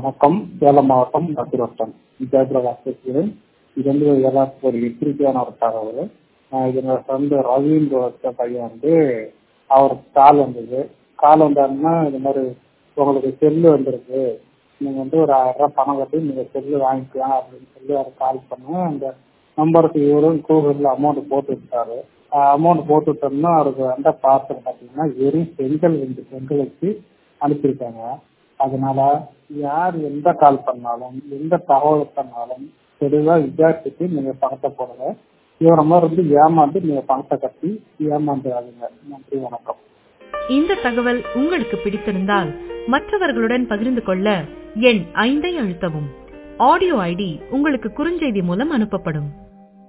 வணக்கம் சேலம் மாவட்டம் பத்திரவட்டம் ஜெயபிரகாஷ் பேசுகிறேன் இது வந்து எல்லாருக்கும் ஒரு எச்சரிக்கையான ஒரு தகவல் ஆஹ் இது என்னோட ஃப்ரெண்டு ரவீந்திர வச்ச பையன் வந்து அவருக்கு கால் வந்தது கால் வந்தாருன்னா இது மாதிரி உங்களுக்கு செல்லு வந்திருக்கு நீங்க வந்து ஒரு ஆயிரம் ரூபாய் பணம் கட்டி நீங்க செல்லு வாங்கிக்கலாம் அப்படின்னு சொல்லி அவர் கால் பண்ண அந்த நம்பருக்கு இவரும் கூகுளில் அமௌண்ட் போட்டு விட்டாரு அமௌண்ட் போட்டு விட்டோம்னா அவருக்கு வந்த பார்சல் பார்த்தீங்கன்னா வெறும் செங்கல் ரெண்டு செங்கல் வச்சு அனுப்பியிருக்காங்க அதனால யார் எந்த கால் பண்ணாலும் எந்த தகவல் பண்ணாலும் தெளிவாக விசாரிச்சுட்டு நீங்க பணத்தை போடுங்க இவரை மாதிரி வந்து ஏமாந்து நீங்க பணத்தை கட்டி ஏமாந்துடாதீங்க நன்றி வணக்கம் இந்த தகவல் உங்களுக்கு பிடித்திருந்தால் மற்றவர்களுடன் பகிர்ந்து கொள்ள எண் ஐந்தை அழுத்தவும் ஆடியோ ஐடி உங்களுக்கு குறுஞ்செய்தி மூலம் அனுப்பப்படும்